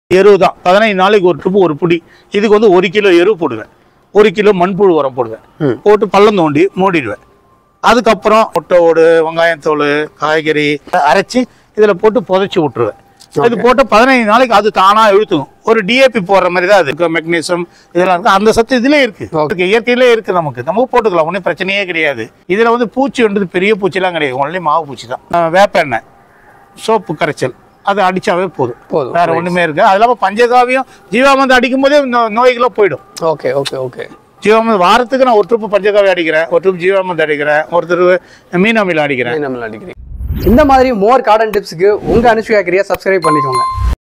எரு தான் பதினைந்து நாளைக்கு ஒரு ட்ரிப்பு ஒரு புடி இதுக்கு வந்து ஒரு கிலோ எரு போடுவேன் ஒரு கிலோ மண்புழு உரம் போடுவேன் ம். போட்டு பள்ளம் தோண்டி மூடிடுவேன் அதுக்கப்புறம் முட்டையோடு வெங்காயத்தோல் காய்கறி அரைச்சி இதில் போட்டு புதைச்சி விட்டுருவேன் இது போட்டு பதினைந்து நாளைக்கு அது தானாக இழுத்துக்கும் ஒரு டிஏபி போடுற மாதிரி தான் அது மெக்னீசியம் இதெல்லாம் இருக்கு அந்த சத்து இதுலேயே இருக்கு Okay. இயற்கையிலே இருக்கு நமக்கு நம்ம போட்டுக்கலாம் ஒன்றும் பிரச்சனையே கிடையாது இதில் வந்து பூச்சி வந்து பெரிய பூச்சிலாம் கிடையாது ஒன்லி மாவு பூச்சி தான் அஹ் வேப்ப எண்ணெய் சோப்பு கரைச்சல் அது அடிச்சாவே போதும் போதும் வேற ஒண்ணுமே இருக்கு அது இல்லாம பஞ்சகாவியம் ஜீவாமந்து அடிக்கும் போதே நோ- நோய்களும் போயிடும் ஓகே ஓகே ஓகே ஜீவாமந்து வாரத்துக்கு நான் ஒரு ட்ரிப்பு பஞ்சகாவி அடிக்கிறேன் ஒரு ட்ரிப் ஜீவாமந்து அடிக்கிறேன் ஒரு தடவை மீன் அமிலம் அடிக்கிறேன் நம்ம அடிக்கிறீங்க இந்த மாதிரி மோர் கார்டன் டிப்ஸ்க்கு உங்க அனுஷ்வா கிரியா சப்ஸ்கிரைப் பண்ணிக்கோங்க